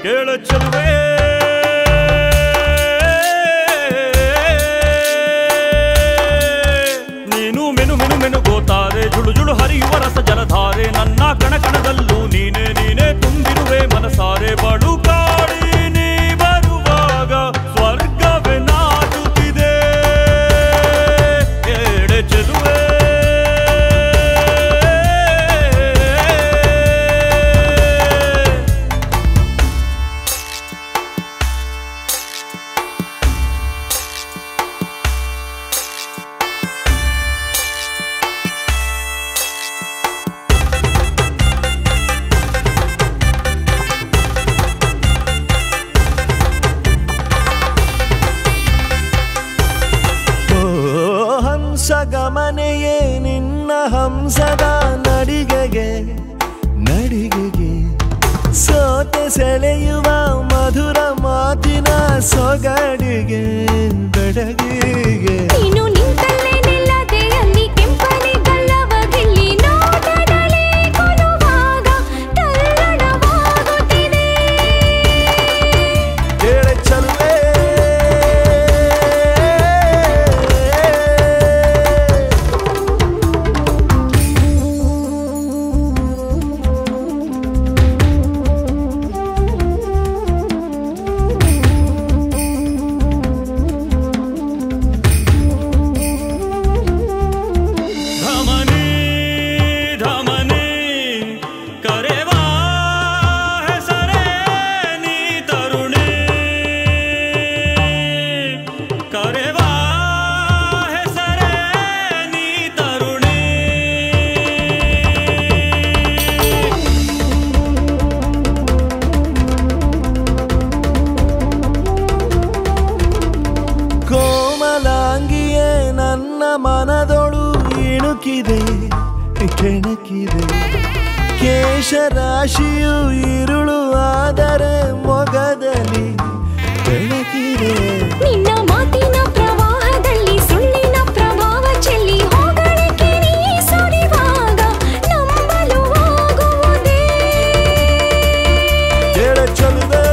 ಕೇಳ ಚೆಲುವೆ ನೀನು ಮೆನು ಮೆನು ಮೆನು ಗೋತಾರೆ ಜುಳು ಜುಳು ಹರಿಯುವ ರಸ ಜಲಧಾರೆ ನನ್ನ ಕಣ ಕಣದಲ್ಲೂ ನೀನೆ ನೀನೆ ತುಂಬಿರುವೆ ಮನಸಾರೆ ಬಳು ಕಾಡಿ ನೀ ಬರುವಾಗ ಸ್ವರ್ಗವೇ ನಾಚುತ್ತಿದೆ ಎಡೆ ಚೆಲುವೆ ಓ ಹಂಸ ಗಮನೆಯೇ ನಿನ್ನ ಹಂಸದ ನಡಿಗೆಗೆ ನಡಿಗೆಗೆ ಸೋತೆ ಸೆಳೆಯುವ ಮಧುರ ಮಾತಿನ ಸೊಗಡಿಗೆ ಬೆಡಗಿಗೆ ನೀನು ನಿಂತಲ್ಲೇ ನಿಲ್ಲದೆ ಅಲ್ಲಿ ಕೆಂಪನೆ ಗಲ್ಲವ ಗಿಲ್ಲಿ ನೋಟದಲ್ಲಿ ಕೊಲುವಾಗ ತಲ್ಲಣವಾಗುತ್ತಿದೆ ಕೇಳ ಚಲುವೆ ಧಮನಿ ಧಮನಿ ಕರೆವಾ ಹೆಸರೇ ನೀ ತರುಣಿ ಕರೆವಾ ಹೆಸರೇ ನೀ ತರುಣಿ ಕೋಮಲಾಂಗಿಯೇ ನನ್ನ ಮನದೊಳು ಇಣುಕಿದೆ ಕೆಣಕಿದೆ ಕೇಶರಾಶಿಯು ಇರುಳು ಆದರೆ ಮೊಗದಲ್ಲಿ ಬೆಳಕಿದೆ ನಿನ್ನ ಮಾತಿನ ಪ್ರವಾಹದಲ್ಲಿ ಸುಳ್ಳಿನ ಪ್ರಭಾವ ಚೆಲ್ಲಿ ಹೋಗಳಿಕೆ ನೀ ಸುರಿವಾಗ ನಂಬಲು ಆಗುವುದೇ ಕೇಳ ಚಲುವೆ